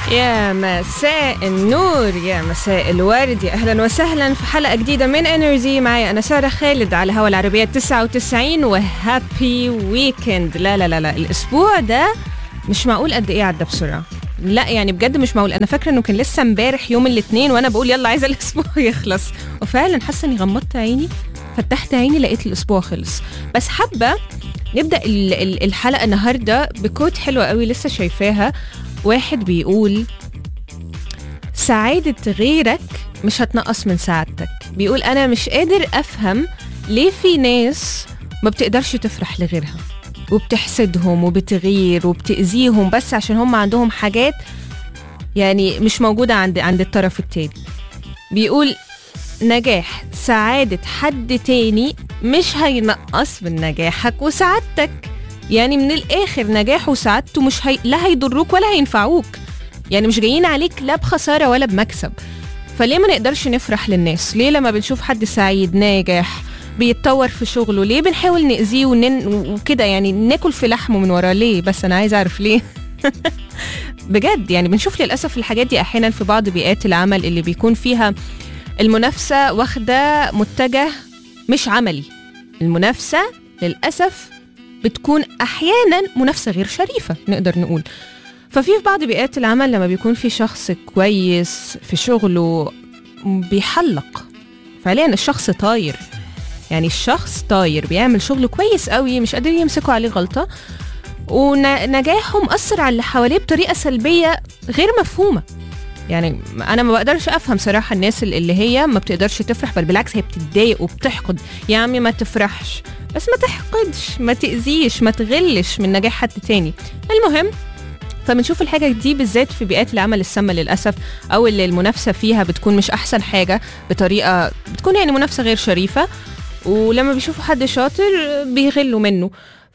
يا مساء النور يا مساء الورد يا اهلا وسهلا في حلقه جديده من انرجي معايا انا ساره خالد على هوا العربيه 99 وهابي ويكند لا لا لا لا الاسبوع ده مش معقول قد ايه عدى بسرعه لا يعني بجد مش معقول انا فاكره انه كان لسه امبارح يوم الاثنين وانا بقول يلا عايزه الاسبوع يخلص وفعلا حاسه اني غمضت عيني فتحت عيني لقيت الاسبوع خلص بس حابه نبدا ال- ال- الحلقه النهارده بكوت حلوه قوي لسه شايفاها واحد بيقول سعادة غيرك مش هتنقص من سعادتك بيقول أنا مش قادر أفهم ليه في ناس ما بتقدرش تفرح لغيرها وبتحسدهم وبتغير وبتأذيهم بس عشان هم عندهم حاجات يعني مش موجودة عند عند الطرف التاني بيقول نجاح سعادة حد تاني مش هينقص من نجاحك وسعادتك يعني من الآخر نجاحه وسعادته مش هي... لا هيضروك ولا هينفعوك يعني مش جايين عليك لا بخسارة ولا بمكسب فليه ما نقدرش نفرح للناس ليه لما بنشوف حد سعيد ناجح بيتطور في شغله ليه بنحاول نأذيه ونن... وكده يعني ناكل في لحمه من وراه ليه بس انا عايزه اعرف ليه بجد يعني بنشوف للاسف الحاجات دي احيانا في بعض بيئات العمل اللي بيكون فيها المنافسه واخده متجه مش عملي المنافسه للاسف بتكون احيانا منافسه غير شريفه نقدر نقول ففي في بعض بيئات العمل لما بيكون في شخص كويس في شغله بيحلق فعليا الشخص طاير يعني الشخص طاير بيعمل شغل كويس قوي مش قادرين يمسكوا عليه غلطه ونجاحه مأثر على اللي حواليه بطريقه سلبيه غير مفهومه يعني انا ما بقدرش افهم صراحه الناس اللي هي ما بتقدرش تفرح بل بالعكس هي بتتضايق وبتحقد يا عمي ما تفرحش بس ما تحقدش ما تاذيش ما تغلش من نجاح حد تاني المهم فبنشوف الحاجة دي بالذات في بيئات العمل السامة للأسف أو اللي المنافسة فيها بتكون مش أحسن حاجة بطريقة بتكون يعني منافسة غير شريفة ولما بيشوفوا حد شاطر بيغلوا منه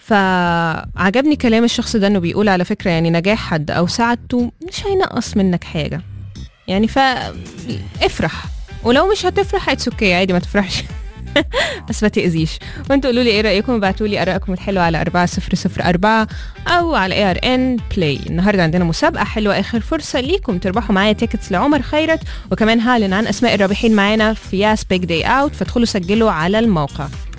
فعجبني كلام الشخص ده انه بيقول على فكرة يعني نجاح حد أو سعادته مش هينقص منك حاجة يعني فافرح ولو مش هتفرح اتس اوكي عادي ما تفرحش بس ما تأذيش وانتوا قولوا لي ايه رايكم ابعتوا لي ارائكم الحلوه على 4004 او على اي ار ان بلاي النهارده عندنا مسابقه حلوه اخر فرصه ليكم تربحوا معايا تيكتس لعمر خيرت وكمان هعلن عن اسماء الرابحين معانا في ياس بيج داي اوت فادخلوا سجلوا على الموقع